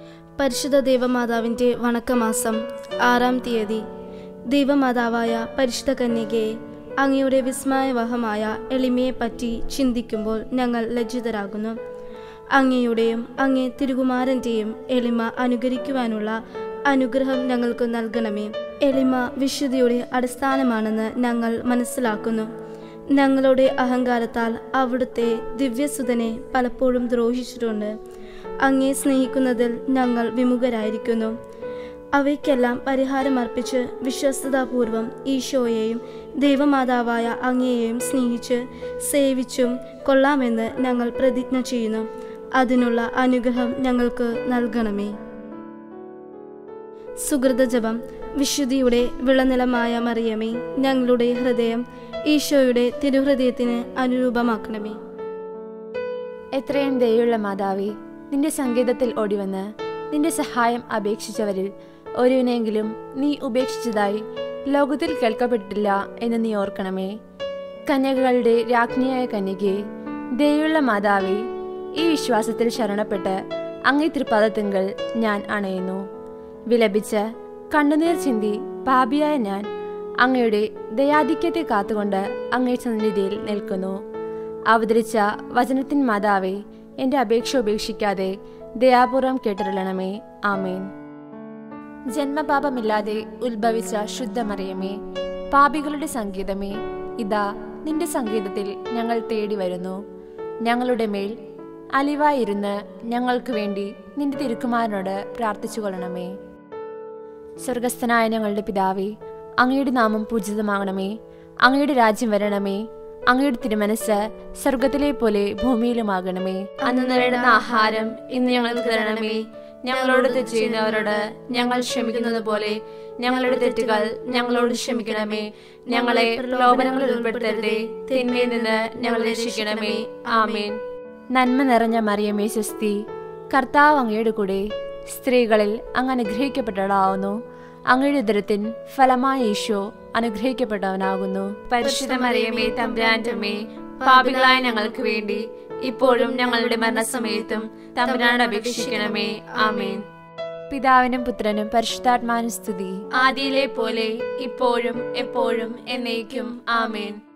പരിശുദ്ധ ദൈവമാതാവിൻ്റെ വണക്കമാസം ആറാം തീയതി ദൈവമാതാവായ പരിശുദ്ധ കന്യകയെ അങ്ങയുടെ വിസ്മയവഹമായ എളിമയെപ്പറ്റി ചിന്തിക്കുമ്പോൾ ഞങ്ങൾ ലജ്ജിതരാകുന്നു അങ്ങയുടെയും അങ്ങേ തിരുകുമാരൻ്റെയും എളിമ അനുകരിക്കുവാനുള്ള അനുഗ്രഹം ഞങ്ങൾക്ക് നൽകണമേ എളിമ വിശുദ്ധിയുടെ അടിസ്ഥാനമാണെന്ന് ഞങ്ങൾ മനസ്സിലാക്കുന്നു ഞങ്ങളുടെ അഹങ്കാരത്താൽ അവിടുത്തെ ദിവ്യസുതനെ പലപ്പോഴും ദ്രോഹിച്ചിട്ടുണ്ട് അങ്ങേ സ്നേഹിക്കുന്നതിൽ ഞങ്ങൾ വിമുഖരായിരിക്കുന്നു അവയ്ക്കെല്ലാം പരിഹാരമർപ്പിച്ച് വിശ്വസ്തതാപൂർവം ഈശോയെയും ദൈവമാതാവായ അങ്ങയെയും സ്നേഹിച്ച് സേവിച്ചും കൊള്ളാമെന്ന് ഞങ്ങൾ പ്രതിജ്ഞ ചെയ്യുന്നു അതിനുള്ള അനുഗ്രഹം ഞങ്ങൾക്ക് നൽകണമേ സുഹൃതജപം വിശുദ്ധിയുടെ വിളനിലമായ മറിയമേ ഞങ്ങളുടെ ഹൃദയം ഈശോയുടെ തിരുഹൃദയത്തിന് അനുരൂപമാക്കണമേ എത്രയും ദയുള്ള മാതാവേ നിന്റെ സംഗീതത്തിൽ ഓടിവന്ന് നിന്റെ സഹായം അപേക്ഷിച്ചവരിൽ ഒരുവിനെങ്കിലും നീ ഉപേക്ഷിച്ചതായി ലോകത്തിൽ കേൾക്കപ്പെട്ടിട്ടില്ല എന്ന് നീ ഓർക്കണമേ കന്യകകളുടെ രാജ്ഞിയായ കന്യകയെ ദയുള്ള മാതാവേ ഈ വിശ്വാസത്തിൽ ശരണപ്പെട്ട് അങ്ങേ തൃപ്പാദത്തിങ്കൽ ഞാൻ അണയുന്നു വിലപിച്ച് കണ്ണുനീർ ചിന്തി പാപിയായ ഞാൻ അങ്ങയുടെ ദയാധിക്യത്തെ കാത്തുകൊണ്ട് അങ്ങേ സന്നിധിയിൽ നിൽക്കുന്നു അവതരിച്ച വചനത്തിൻ മാതാവേ എന്റെ അപേക്ഷ ഉപേക്ഷിക്കാതെ ദയാപൂർവം കേട്ടിരളണമേ ആമേൻ ജന്മപാപമില്ലാതെ ഉത്ഭവിച്ച ശുദ്ധമറിയമേ പാപികളുടെ സംഗീതമേ ഇതാ നിന്റെ സംഗീതത്തിൽ ഞങ്ങൾ തേടി വരുന്നു ഞങ്ങളുടെ മേൽ അലിവായിരുന്ന് ഞങ്ങൾക്ക് വേണ്ടി നിന്റെ തിരുക്കുമാരനോട് പ്രാർത്ഥിച്ചു കൊള്ളണമേ സ്വർഗസ്ഥനായ ഞങ്ങളുടെ പിതാവേ അങ്ങയുടെ നാമം പൂജിതമാകണമേ അങ്ങയുടെ രാജ്യം വരണമേ അങ്ങയുടെ തിരുമനസ് സ്വർഗത്തിലെ പോലെ ഭൂമിയിലുമാകണമേ അന്ന് നേടുന്ന ആഹാരം ഇന്ന് ഞങ്ങൾക്ക് തരണമേ ഞങ്ങളോട് തെറ്റ് ചെയ്യുന്നവരോട് ഞങ്ങൾ ക്ഷമിക്കുന്നത് പോലെ ഞങ്ങളുടെ തെറ്റുകൾ ഞങ്ങളോട് ക്ഷമിക്കണമേ ഞങ്ങളെ പ്രലോഭനങ്ങളിൽ ഉൾപ്പെടുത്തരുതേ തിന്മയിൽ നിന്ന് ഞങ്ങളെ രക്ഷിക്കണമേ ആമേൻ നന്മ നിറഞ്ഞ മറിയമേ സ്വസ്തി കർത്താവ് അങ്ങയുടെ കൂടെ സ്ത്രീകളിൽ അങ്ങ് അനുഗ്രഹിക്കപ്പെട്ടവളാവുന്നു അങ്ങയുടെ ഉദരത്തിൻ ഫലമായ ഈശോ അനുഗ്രഹിക്കപ്പെട്ടവനാകുന്നു പരിശുദ്ധ മറിയമേ തമ്പുരാന്റെ അമ്മേ പാപികളായ ഞങ്ങൾക്ക് വേണ്ടി ഇപ്പോഴും ഞങ്ങളുടെ മരണസമയത്തും തമ്പുരാനോട് അപേക്ഷിക്കണമേ ആമേൻ പിതാവിനും പുത്രനും പരിശുദ്ധാത്മാനും സ്തുതി ആദിയിലെ പോലെ ഇപ്പോഴും എപ്പോഴും എന്നേക്കും ആമേൻ